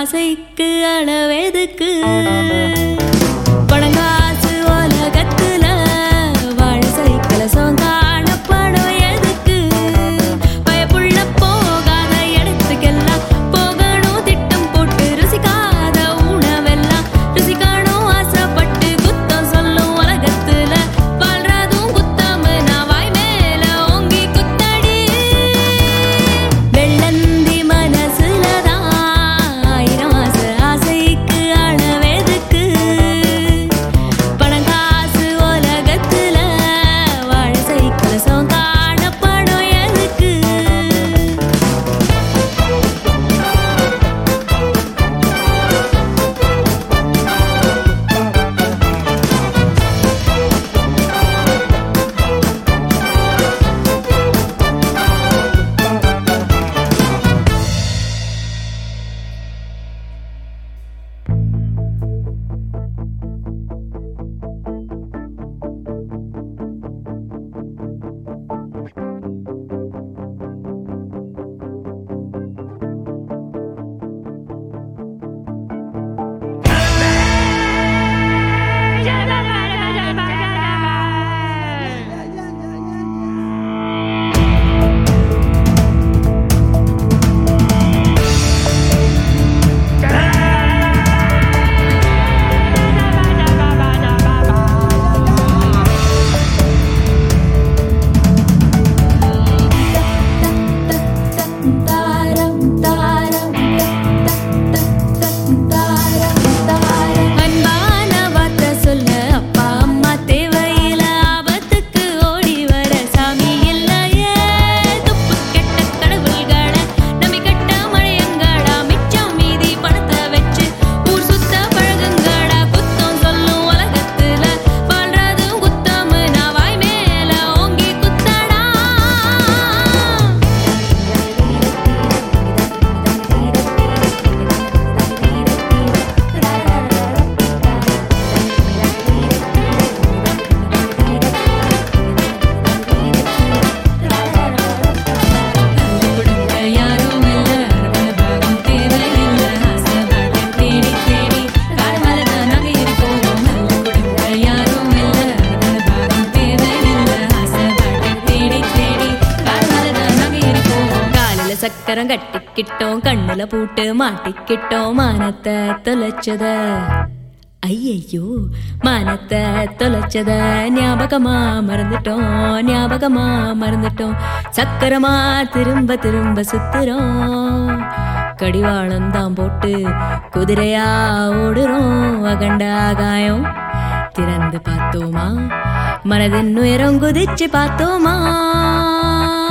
ஆசைக்கு அளவெதுக்கு பணங்காசு உலகத்துல வாழ சைக்கிள சோங்கானப்படம் எதுக்கு பயப்புள்ள போகாத இடத்துக்கெல்லாம் போகணும் திட்டம் போட்டு ருசிக்காத உணவெல்லாம் ருசிக்கணும் ஆசைப்பட்டு குத்தம் சொல்லும் உலகத்துல வாழ்றதும் குத்தம் நான் வாய் மேல ஓங்கி குத்தடி வெள்ளந்தி மனசுலதான் ஆயிரம் ஆசை ஆசைக்கு அளவெதுக்கு பணங்காசு உலகத்துல வாழ சைக்கிள சோங்கான படம் எதுக்கு அன்பான வார்த்தை சொல்ல அப்பா அம்மா தேவையில்ல ஆபத்துக்கு ஓடி வர சாமி இல்லையே துப்பு கெட்ட கடவுள்களை நம்பி கட்ட மழையங்கடா மிச்சம் மீதி பணத்தை வச்சு ஊர் சுத்த பழகுங்கடா குத்தம் சொல்லும் உலகத்துல வாழ்றதும் குத்தம் நான் வாய் மேல ஓங்கி குத்தடா கொடுக்க யாரும் இல்ல அரவண பாகம் தேவையில்ல ஆசைப்பட்டு தேடி தேடி காடுமலை தான் நாங்க இருக்கோம் நல்ல கொடுக்க யாரும் இல்ல அரவண பாகம் தேவையில்ல ஆசைப்பட்டு தேடி தேடி காடுமலை தான் நாங்க இருக்கோம் காலில சக்கரம் கட்டிக்கிட்டோம் கண்ணுல பூட்டு மாட்டிக்கிட்டோம் மானத்தை தொலைச்சத ஐயையோ மானத்தை தொலைச்சத ஞாபகமா மறந்துட்டோம் ஞாபகமா மறந்துட்டோம் சக்கரமா திரும்ப திரும்ப சுத்துறோம் கடிவாளம் தான் போட்டு குதிரையா ஓடுறோம் அகண்ட ஆகாயம் திறந்து பார்த்தோமா மனதின் உயரம் குதிச்சு பார்த்தோமா